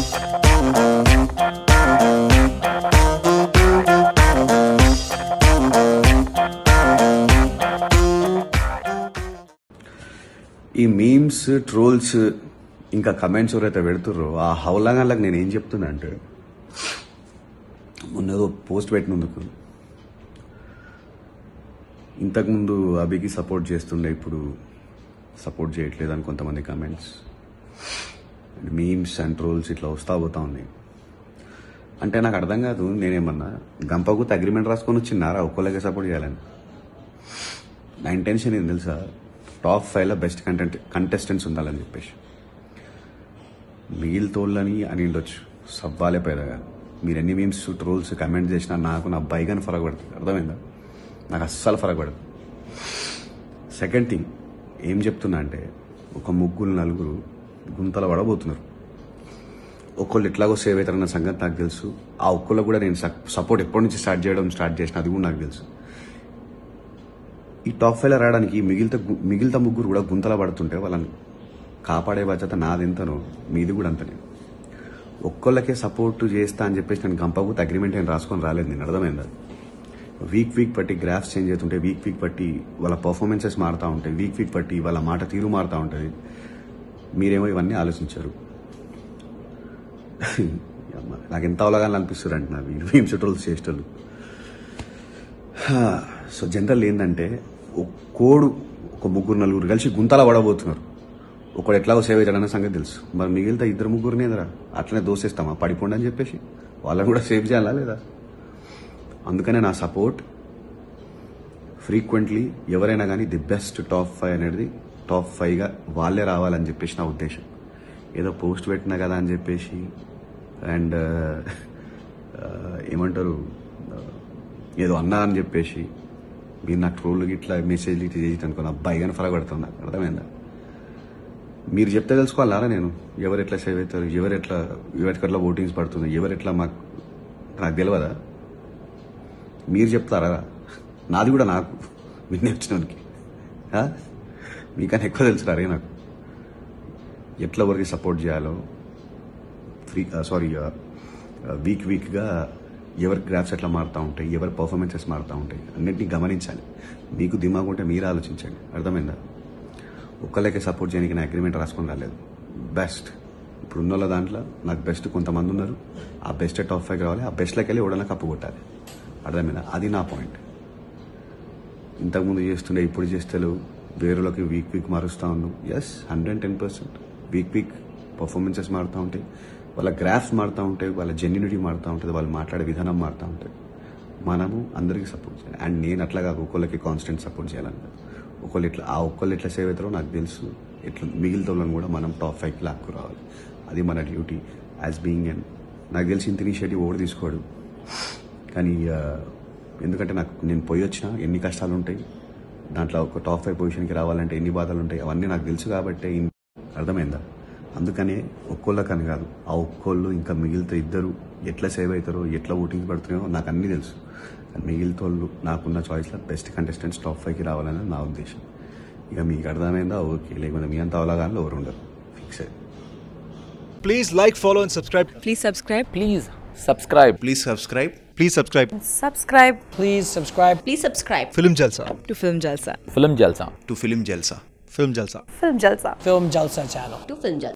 ఈ memes trolls ఇంకా comments ఎవరైతే పెడుతుర్రో ఆ హౌలంగాళ్ళకి నేను ఏం చెప్తున్నా అంటే మొన్న ఏదో పోస్ట్ పెట్టినందుకు ఇంతకుముందు అభికి సపోర్ట్ చేస్తుండే ఇప్పుడు సపోర్ట్ చేయట్లేదు అని కొంతమంది కమెంట్స్ మీమ్స్ అండ్ ట్రోల్స్ ఇట్లా వస్తా పోతా ఉన్నాయి అంటే నాకు అర్థం కాదు నేనేమన్నా గంపకు అగ్రిమెంట్ రాసుకొని వచ్చిన్నారా ఒక్కోళ్ళకే సపోర్ట్ చేయాలని నా ఇంటెన్షన్ ఏం తెలుసా టాప్ ఫైవ్లో బెస్ట్ కంటెంట్ కంటెస్టెంట్స్ ఉండాలని చెప్పేసి మిగిలితోళ్ళని అని ఉండొచ్చు సవ్వాలే పేదగా మీరు ఎన్ని మీమ్స్ ట్రోల్స్ కమెంట్ చేసినా నాకు నా బైగాని ఫరక పడుతుంది అర్థమైందా నాకు అస్సలు ఫరక పడదు సెకండ్ థింగ్ ఏం చెప్తున్నా అంటే ఒక ముగ్గురు నలుగురు గుంతల పడబోతున్నారు ఒక్కళ్ళు ఎట్లాగో సేవ్ అవుతారన్న సంగతి నాకు తెలుసు ఆ ఒక్కళ్ళు కూడా నేను సపోర్ట్ ఎప్పటి నుంచి స్టార్ట్ చేయడం స్టార్ట్ చేసిన అది కూడా నాకు తెలుసు ఈ టాప్ ఫైవ్ రావడానికి మిగిలిత మిగిలిత ముగ్గురు కూడా గుంతల పడుతుంటే వాళ్ళని కాపాడే బాధ్యత నాదెంతనో మీది కూడా అంతనే ఒక్కళ్ళకే సపోర్ట్ చేస్తా అని చెప్పేసి నేను గంపకు అగ్రిమెంట్ ఏం రాసుకొని రాలేదు నేను అర్థమైందా వీక్ వీక్ బట్టి గ్రాఫ్స్ చేంజ్ అవుతుంటాయి వీక్ వీక్ బట్టి వాళ్ళ పర్ఫార్మెన్సెస్ మారుతూ ఉంటాయి వీక్ వీక్ బట్టి వాళ్ళ మాట తీరు మారుతూ ఉంటుంది మీరేమో ఇవన్నీ ఆలోచించారు అమ్మ, నాకు ఎంత అవలగానే అనిపిస్తారు అంటే నాకు ఈ మీమ్స్ ట్రోల్స్ చేసేటోళ్ళు సో జనరల్ ఏంటంటే ఒక కోడు ఒక ముగ్గురు నలుగురు కలిసి గుంతలా పడబోతున్నారు ఒకడు ఎట్లాగో సేవ్ అవుతాడన్న సంగతి తెలుసు మరి మిగిలితే ఇద్దరు ముగ్గురిని ఎదురా అట్లనే దోసేస్తామా పడిపోండి అని చెప్పేసి వాళ్ళని కూడా సేవ్ చేయాలా లేదా అందుకనే నా సపోర్ట్ ఫ్రీక్వెంట్లీ ఎవరైనా కానీ ది బెస్ట్ టాప్ ఫైవ్ అనేది టాప్ ఫైవ్గా వాళ్ళే రావాలని చెప్పేసి నా ఉద్దేశం ఏదో పోస్ట్ పెట్టినా కదా అని చెప్పేసి అండ్ ఏమంటారు ఆ, ఏదో అన్నా అని చెప్పేసి మీరు నాకు ట్రోల్ ఇట్లా మెసేజ్లు ఇట్లా చేసి అనుకో నా అబ్బాయి కానీ ఫరక పడుతుంది నాకు అర్థమైందా మీరు చెప్తే తెలుసుకోవాలా నేను ఎవరు ఎట్లా సేవ్ అవుతారు ఎవరు ఎట్లా ఎవరికట్లా ఓటింగ్స్ పడుతుంది ఎవరు ఎట్లా మాకు నాకు తెలియదా మీరు చెప్తారా నాది కూడా నాకు విన్నే వచ్చినోనికి ఆ? మీకన్నా ఎక్కువ తెలుసు రే నాకు ఎట్లా ఎవరికి సపోర్ట్ చేయాలో ఫ్రీ సారీ వీక్ వీక్గా ఎవరి గ్రాఫ్స్ ఎట్లా మారుతూ ఉంటాయి ఎవరి పర్ఫార్మెన్సెస్ మారుతూ ఉంటాయి అన్నింటినీ గమనించాలి మీకు దిమాగ్ ఉంటే మీరు ఆలోచించండి అర్థమైందా ఒక్కళ్ళకే సపోర్ట్ చేయడానికి నా అగ్రిమెంట్ రాసుకొని రాలేదు బెస్ట్ ఇప్పుడు ఉన్న వాళ్ళ దాంట్లో నాకు బెస్ట్ కొంతమంది ఉన్నారు ఆ బెస్ట్ టాప్ ఫైవ్ రావాలి ఆ బెస్ట్లోకి వెళ్ళి ఎవడన్నా కప్పు కొట్టాలి అర్థమైందా అది నా పాయింట్ ఇంతకుముందు చేస్తుండే ఇప్పుడు చేస్తలేవు వేరేలోకి వీక్ వీక్ మారుస్తూ ఉన్నాం yes hundred ten percent week week performances మారుతూ ఉంటాయి వాళ్ళ గ్రాఫ్స్ మారుతూ ఉంటాయి వాళ్ళ జెన్యునిటీ మారుతూ ఉంటుంది వాళ్ళు మాట్లాడే విధానం మారుతూ ఉంటుంది మనము అందరికీ సపోర్ట్ చేయాలి అండ్ నేను అట్లా కాదు ఒక్కొక్కరికి కాన్స్టెంట్ సపోర్ట్ చేయాలంట ఒకళ్ళు ఇట్లా ఆ ఒక్కళ్ళు ఎట్లా సేవ్ అవుతారో నాకు తెలుసు ఇట్లా మిగిలిన వాళ్ళని కూడా మనం టాప్ ఫైవ్కి లాక్కు రావాలి అది మన డ్యూటీ యాజ్ బీయింగ్ అండ్ నాకు తెలిసి ఇంత ఇనిషియేటివ్ ఓడి తీసుకోడు కానీ ఆ, ఎందుకంటే నాకు నేను పోయి వచ్చిన ఎన్ని కష్టాలు ఉంటాయి దాంట్లో ఒక టాప్ ఫైవ్ పొజిషన్కి రావాలంటే ఎన్ని బాధలు ఉంటాయి అవన్నీ నాకు తెలుసు కాబట్టి ఇన్- అర్థమైందా అందుకనే ఒక్కోళ్ళకని కాదు ఆ ఒక్కోళ్ళు ఇంకా మిగిలితే ఇద్దరు ఎట్లా సేవ్ అవుతారో ఎట్లా ఓటింగ్స్ పడుతున్నాయో నాకు అన్నీ తెలుసు కానీ మిగిలితే వాళ్ళు నాకున్న చాయిస్లో బెస్ట్ కంటెస్టెంట్స్ టాప్ ఫైవ్కి రావాలని నా ఉద్దేశం ఇక మీకు అర్థమైందా ఓకే లేకపోతే మీ అంత అవలాగానే ఎవరు ఉండరు ఫిక్స్ అయ్యి Please like, follow, and subscribe. Please subscribe. Please subscribe. Please subscribe. Please subscribe. Subscribe Please subscribe. Please subscribe Film Jalsa. to Film Jalsa. Film Jalsa. To Film Jalsa. Film Jalsa. Film Jalsa. Film Jalsa channel. To Film Jalsa.